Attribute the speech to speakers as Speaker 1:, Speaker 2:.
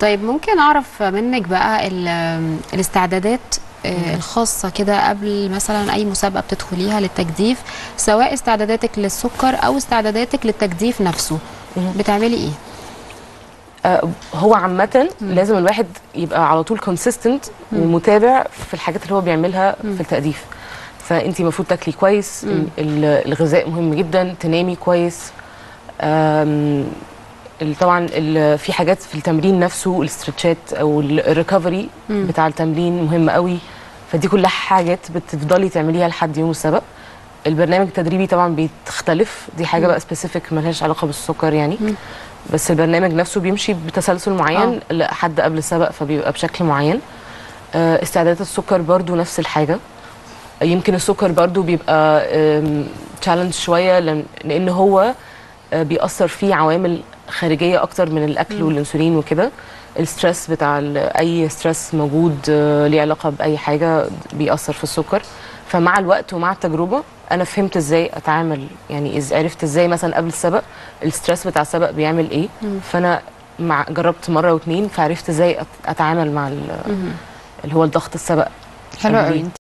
Speaker 1: طيب ممكن اعرف منك بقى ال- الاستعدادات آه، الخاصه كده قبل مثلا اي مسابقه بتدخليها للتجديف سواء استعداداتك للسكر او استعداداتك للتجديف نفسه
Speaker 2: مم.
Speaker 1: بتعملي ايه
Speaker 2: آه، هو عامة لازم الواحد يبقى على طول كونسيستنت ومتابع في الحاجات اللي هو بيعملها في التأديف فانت المفروض تاكلي كويس
Speaker 1: مم.
Speaker 2: ال- الغذاء مهم جدا تنامي كويس آم، ال- طبعا ال- في حاجات في التمرين نفسه الاسترتشات او الريكفري
Speaker 1: مم.
Speaker 2: بتاع التمرين مهم قوي فدي كلها حاجات بتفضلي تعمليها لحد يوم السبق البرنامج التدريبي طبعا بيختلف دي حاجه بقى سبيسيفيك ملهاش علاقه بالسكر يعني
Speaker 1: مم.
Speaker 2: بس البرنامج نفسه بيمشي بتسلسل معين لحد قبل السبق فبيبقى بشكل معين آه، استعدادات السكر برضو نفس الحاجه يمكن السكر برضو بيبقى تشالنج شويه لأن- لان هو آه، بيأثر فيه عوامل خارجيه اكتر من الاكل والانسولين وكده الستريس بتاع ال- اي ستريس موجود آه، ليه علاقه باي حاجه بيأثر في السكر فمع الوقت ومع التجربه انا فهمت ازاي اتعامل يعني إز عرفت ازاي مثلا قبل السبق الستريس بتاع السبق بيعمل ايه فانا مع جربت مره واتنين فعرفت ازاي أت- اتعامل مع ال- اللي هو الضغط السبق
Speaker 1: حلو
Speaker 2: قبل
Speaker 1: قوي
Speaker 2: دي.